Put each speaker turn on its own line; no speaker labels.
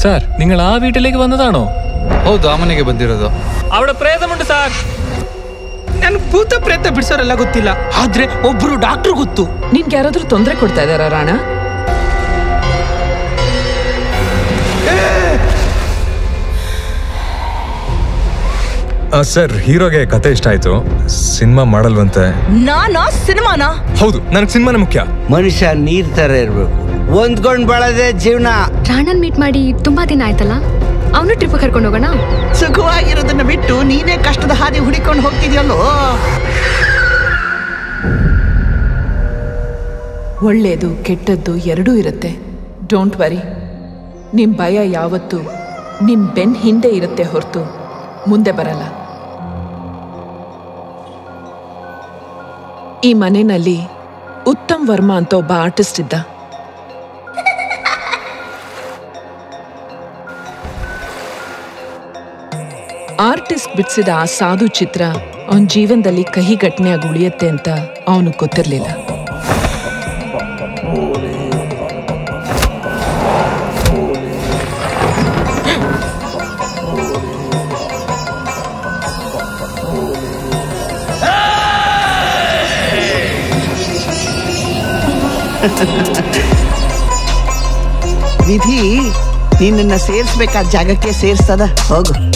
sir നിങ്ങൾ ആ വീട്ടിലേക്ക് വന്നതാണോ
ಹೌದು ಆ ಮನೆಗೆ ಬಂದಿರೋದು
അവിടെ പ്രേതമുണ്ട് സാർ
ನನ್ ಭೂತ ಪ್ರೇತ ಬಿಡಿಸೋರೆಲ್ಲ ಗೊತ್ತಿಲ್ಲ ಆದ್ರೆ ಒಬ್ರು ಡಾಕ್ಟರ್ ಗೊತ್ತು
ನಿನ್ಗೆ ಯಾರಾದ್ರೂ ತೊಂದರೆ ಕೊಡ್ತಾ ಇದಾರ ರಾಣ
ಸರ್ ಹೀರೋಗೆ ಕತೆ ಇಷ್ಟ ಆಯ್ತು ಸಿನಿಮಾ ಮಾಡಲ್ವಂತೆ
ನಾನಾ ಸಿನಿಮಾನಾ
ಹೌದು ನನಗೆ ಸಿನಿಮಾನೇ ಮುಖ್ಯ
ಮನುಷ್ಯ ನೀರ್ ತರ ಇರ್ಬೇಕು ಹೊಂದ್ಕೊಂಡ್ ಬಾಳದೆ ಜೀವನ
ರಾಣನ್ ಮೀಟ್ ಮಾಡಿ ತುಂಬಾ ದಿನ ಆಯ್ತಲ್ಲ ಅವನು ಟ್ರಿಪ್ ಕರ್ಕೊಂಡು ಹೋಗೋಣ
ಸುಖವಾಗಿರೋದನ್ನ ಬಿಟ್ಟು ನೀನೇ ಕಷ್ಟದ ಹಾದಿ ಹುಡಿಕೊಂಡು ಹೋಗ್ತಿದ್ಯಲ್ಲೋ
ಒಳ್ಳೇದು ಕೆಟ್ಟದ್ದು ಎರಡೂ ಇರುತ್ತೆ ಡೋಂಟ್ ವರಿ ನಿಮ್ ಭಯ ಯಾವತ್ತೂ ನಿಮ್ ಬೆನ್ ಹಿಂದೆ ಇರುತ್ತೆ ಹೊರತು ಮುಂದೆ ಬರಲ್ಲ ಈ ಮನೆಯಲ್ಲಿ ಉತ್ತಮ್ ವರ್ಮಾ ಅಂತ ಒಬ್ಬ ಆರ್ಟಿಸ್ಟ್ ಇದ್ದ ಆರ್ಟಿಸ್ಟ್ ಬಿಡಿಸಿದ ಆ ಸಾಧು ಚಿತ್ರ ಅವನ ಜೀವನದಲ್ಲಿ ಕಹಿ ಘಟನೆಯಾಗಿ ಉಳಿಯುತ್ತೆ ಅಂತ ಅವನು ಗೊತ್ತಿರಲಿಲ್ಲ
ವಿಧಿ ನಿನ್ನನ್ನ ಸೇರ್ಸ್ಬೇಕಾದ ಜಾಗಕ್ಕೆ ಸೇರ್ಸ್ತದ ಹೋಗು